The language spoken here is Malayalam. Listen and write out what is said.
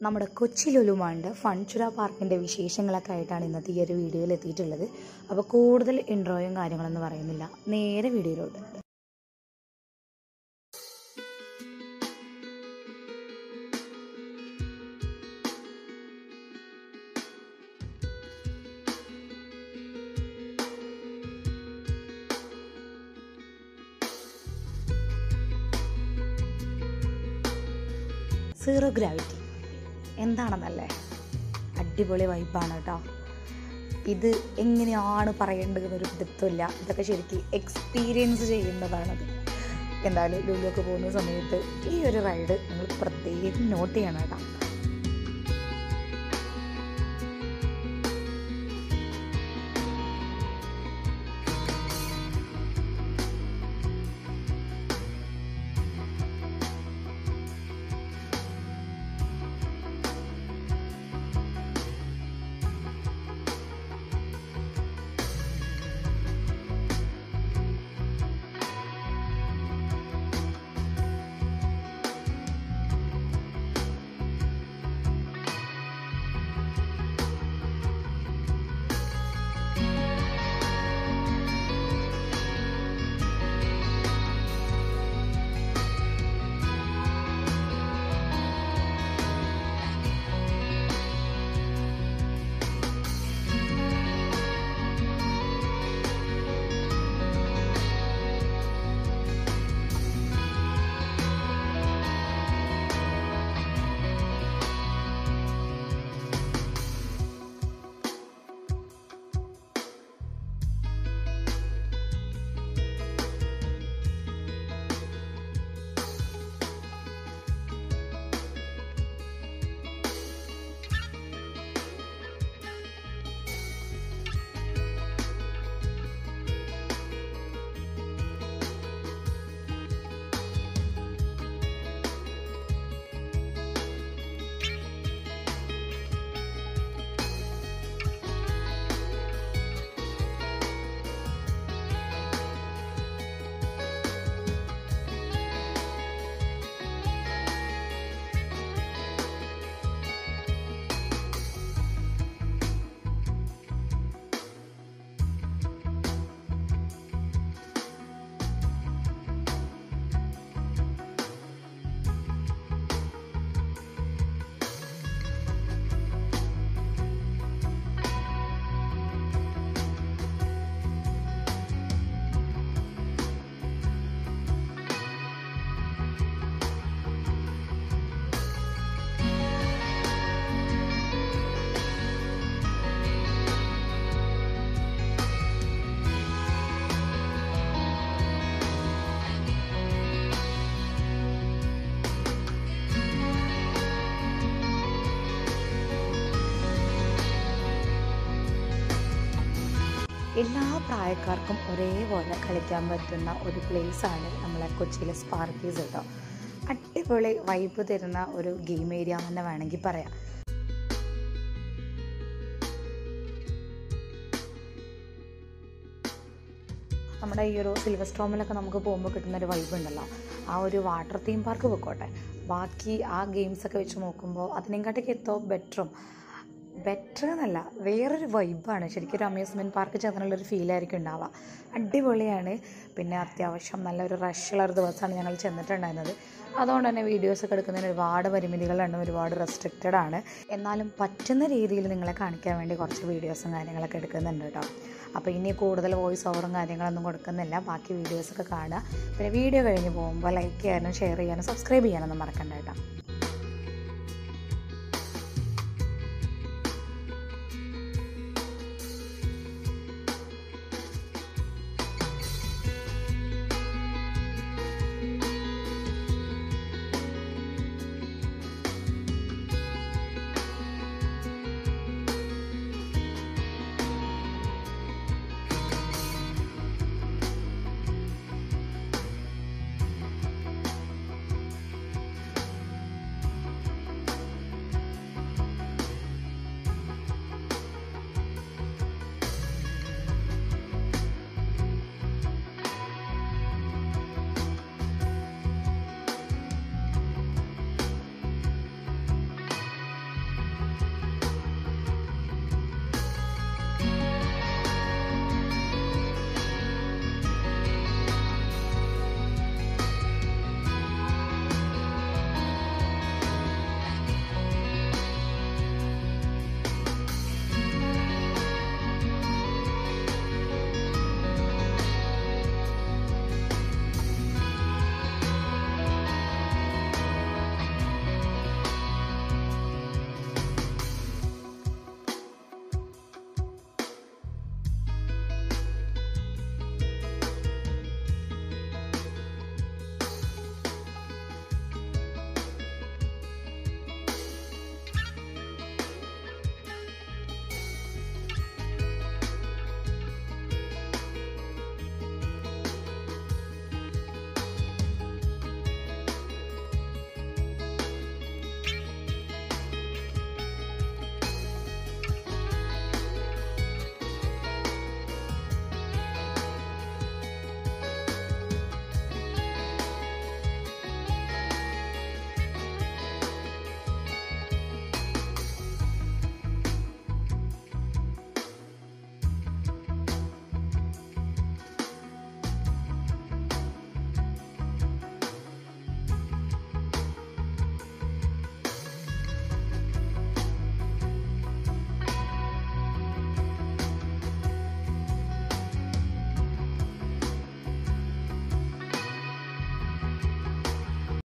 നമ്മുടെ കൊച്ചി ലുലുമാണ്ട് ഫൺചുര പാർക്കിൻ്റെ വിശേഷങ്ങളൊക്കെ ആയിട്ടാണ് ഇന്നത്തെ ഈ ഒരു വീഡിയോയിൽ എത്തിയിട്ടുള്ളത് അപ്പോൾ കൂടുതൽ ഇൻട്രോയും കാര്യങ്ങളൊന്നും പറയുന്നില്ല നേരെ വീഡിയോയിലോട്ട് സീറോ ഗ്രാവിറ്റി എന്താണെന്നല്ലേ അടിപൊളി വൈബാണ് കേട്ടോ ഇത് എങ്ങനെയാണ് പറയേണ്ടതെന്നൊരു പിടുത്തമില്ല ഇതൊക്കെ ശരിക്കും എക്സ്പീരിയൻസ് ചെയ്യേണ്ടതാണത് എന്തായാലും ലുലുവൊക്കെ പോകുന്ന സമയത്ത് ഈ ഒരു റൈഡ് നിങ്ങൾ പ്രത്യേകം നോട്ട് ചെയ്യണം കേട്ടോ എല്ലാ പ്രായക്കാർക്കും ഒരേപോലെ കളിക്കാൻ പറ്റുന്ന ഒരു പ്ലേസാണ് നമ്മളെ കൊച്ചിയിലെ സ്പാർക്കീസ് കേട്ടോ അടിപൊളി വൈബ് തരുന്ന ഒരു ഗെയിം ഏരിയ എന്ന് വേണമെങ്കിൽ പറയാം നമ്മുടെ ഈ ഒരു സിൽവർ സ്റ്റോമിലൊക്കെ നമുക്ക് പോകുമ്പോൾ കിട്ടുന്ന ഒരു വൈബ് ഉണ്ടല്ലോ ആ ഒരു വാട്ടർ തീം പാർക്ക് പൊക്കോട്ടെ ബാക്കി ആ ഗെയിംസൊക്കെ വെച്ച് നോക്കുമ്പോൾ അതിനെക്കാട്ടൊക്കെ എത്തോ ബെറ്ററും ബെറ്റർ എന്നല്ല വേറൊരു വൈബാണ് ശരിക്കും ഒരു അമ്യൂസ്മെൻറ്റ് പാർക്ക് ചേർന്നുള്ളൊരു ഫീലായിരിക്കും ഉണ്ടാവുക അടിപൊളിയാണ് പിന്നെ അത്യാവശ്യം നല്ലൊരു റഷുള്ള ഒരു ദിവസമാണ് ഞങ്ങൾ ചെന്നിട്ടുണ്ടായിരുന്നത് അതുകൊണ്ട് തന്നെ വീഡിയോസൊക്കെ എടുക്കുന്നതിന് ഒരുപാട് പരിമിതികളുണ്ട് ഒരുപാട് റെസ്ട്രിക്റ്റഡ് ആണ് എന്നാലും പറ്റുന്ന രീതിയിൽ നിങ്ങളെ കാണിക്കാൻ വേണ്ടി കുറച്ച് വീഡിയോസും കാര്യങ്ങളൊക്കെ എടുക്കുന്നുണ്ട് കേട്ടോ അപ്പോൾ ഇനി കൂടുതൽ വോയിസ് ഓവറും കാര്യങ്ങളൊന്നും കൊടുക്കുന്നില്ല ബാക്കി വീഡിയോസൊക്കെ കാണുക പിന്നെ വീഡിയോ കഴിഞ്ഞ് പോകുമ്പോൾ ലൈക്ക് ചെയ്യാനും ഷെയർ ചെയ്യാനും സബ്സ്ക്രൈബ് ചെയ്യാനൊന്നും മറക്കണ്ട കേട്ടോ